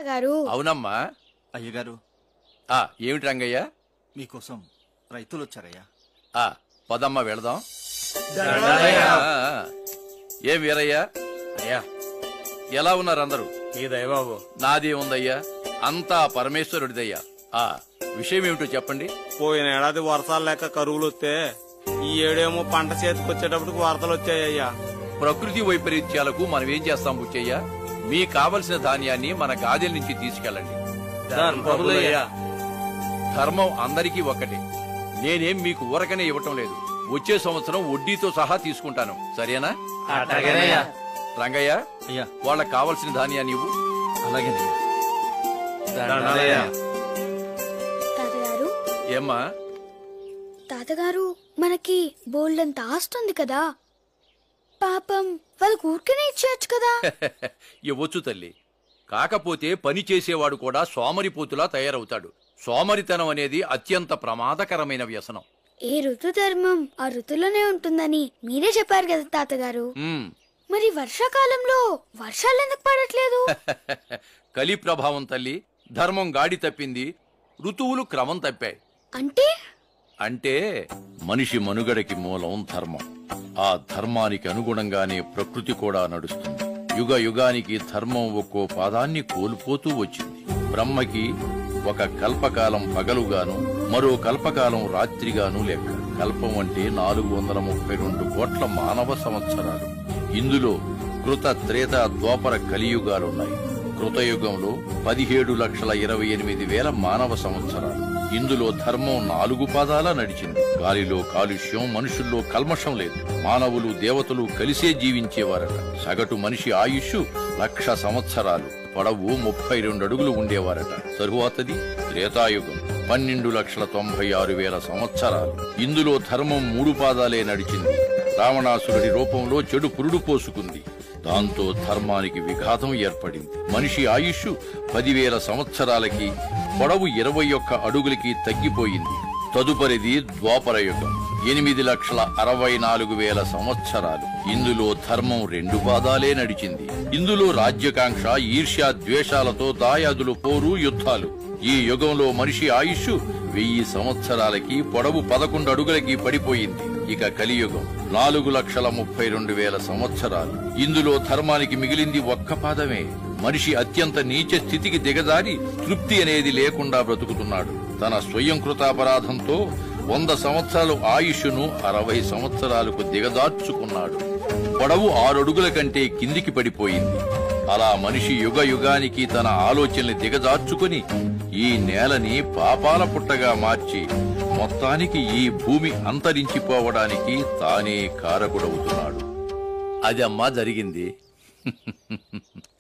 గారు అవునమ్మా అయ్యగారు ఆ ఏమిటి రంగయ్య మీకోసం రైతులు వచ్చారయ్యా ఆ పదమ్మ వెళదాం ఆ, ఆ. ఏం వీరయ్య అయ్యా ఎలా ఉన్నారు అందరూ ఈ దయబాబు నాదే ఉందయ్యా అంతా పరమేశ్వరుడిదయ్యా ఆ విషయం ఏమిటో చెప్పండి పోయిన ఏడాది వర్షాలు లేక కరువులు వస్తే ఈ ఏడేమో పంట చేతికి వచ్చేటప్పటికి వరదలు వచ్చాయ్యా ప్రకృతి వైపరీత్యాలకు మనం ఏం చేస్తాం బుచ్చయ్య మీ కావలసిన ధాన్యాన్ని మన గాదెల నుంచి తీసుకెళ్ళండి ప్రభులయ్యా ధర్మం అందరికీ ఒక్కటే నేనేం మీకు ఊరకనే ఇవ్వటం లేదు వచ్చే సంవత్సరం వడ్డీతో సహా తీసుకుంటాను సరేనా అట్టగనయ్యా రంగయ్య అయ్యా వాళ్ళకి కావలసిన ధాన్యాన్ని ఇవ్వు అలాగేనయ్యా దండాలయ్యా తాతగారు ఏమ్మా తాతగారు మనకి బోల్డంత ఆస్తుంది కదా పాపం వాళ్ళకి ఊరికనే ఇచ్చేయచ్చు కదా ఇవ్వచ్చు తల్లి కాకపోతే పని చేసేవాడు కూడా సోమరిపోతులా తయారవుతాడు సోమరితనం అనేది అత్యంత ప్రమాదకరమైన వ్యసనం ఏ ఋతు ధర్మం ఆ ఋతులోనే ఉంటుందని మీరే చెప్పారు కదా తాతగారు ఉమ్. మరి వర్షాకాలంలో వర్షాలు ఎందుకు పడట్లేదు కలి ప్రభావం తల్లి ధర్మం గాడి తప్పింది ఋతువులు క్రమం తప్పాయి అంటే అంటే మనిషి మనుగడకి మూలం ధర్మం ఆ ధర్మానికి అనుగుణంగానే ప్రకృతి కూడా నడుస్తుంది యుగ యుగానికి ధర్మం ఒక్కో పాదాన్ని కోల్పోతూ వచ్చింది బ్రహ్మకి ఒక కల్పకాలం పగలుగాను మరో కల్పకాలం రాత్రిగాను లెక్క కల్పం అంటే నాలుగు వందల ముప్పై రెండు కోట్ల మానవ సంవత్సరాలు ఇందులో కృత త్రేత ద్వాపర కలియుగాలున్నాయి కృతయుగంలో పదిహేడు లక్షల ఇరవై ఎనిమిది వేల మానవ సంవత్సరాలు ఇందులో ధర్మం నాలుగు పాదాల నడిచింది గాలిలో కాలుష్యం మనుషుల్లో కల్మషం లేదు మానవులు దేవతలు కలిసే జీవించేవారట సగటు మనిషి ఆయుష్ లక్ష సంవత్సరాలు పొడవు ముప్పై రెండు అడుగులు ఉండేవారట తరువాతది త్రేతాయుగం పన్నెండు లక్షల తొంభై ఆరు వేల సంవత్సరాలు ఇందులో ధర్మం మూడు పాదాలే నడిచింది రావణాసురుడి రూపంలో చెడు పురుడు పోసుకుంది దాంతో ధర్మానికి విఘాతం ఏర్పడింది మనిషి ఆయుష్ పదివేల సంవత్సరాలకి పొడవు ఇరవై ఒక్క అడుగులకి తగ్గిపోయింది తదుపరిది ద్వాపర యుగం ఎనిమిది లక్షల అరవై నాలుగు వేల సంవత్సరాలు ఇందులో ధర్మం రెండు పాదాలే నడిచింది ఇందులో రాజ్యకాంక్ష ఈర్ష్య ద్వేషాలతో దాయాదులు పోరు యుద్ధాలు ఈ యుగంలో మనిషి ఆయుష్ వెయ్యి సంవత్సరాలకి పొడవు పదకొండు అడుగులకి పడిపోయింది ఇక కలియుగం నాలుగు లక్షల ముప్పై రెండు వేల సంవత్సరాలు ఇందులో ధర్మానికి మిగిలింది ఒక్క పాదమే మనిషి అత్యంత నీచ స్థితికి దిగజారి తృప్తి అనేది లేకుండా బ్రతుకుతున్నాడు తన స్వయం కృతాపరాధంతో వంద సంవత్సరాలు ఆయుష్ను అరవై సంవత్సరాలకు దిగజార్చుకున్నాడు పొడవు ఆరడుగుల కంటే కిందికి పడిపోయింది అలా మనిషి యుగ యుగానికి తన ఆలోచనల్ని దిగజార్చుకుని ఈ నేలని పాపాల పుట్టగా మార్చి మొత్తానికి ఈ భూమి అంతరించిపోవడానికి తానే కారకుడవుతున్నాడు అది అమ్మా జరిగింది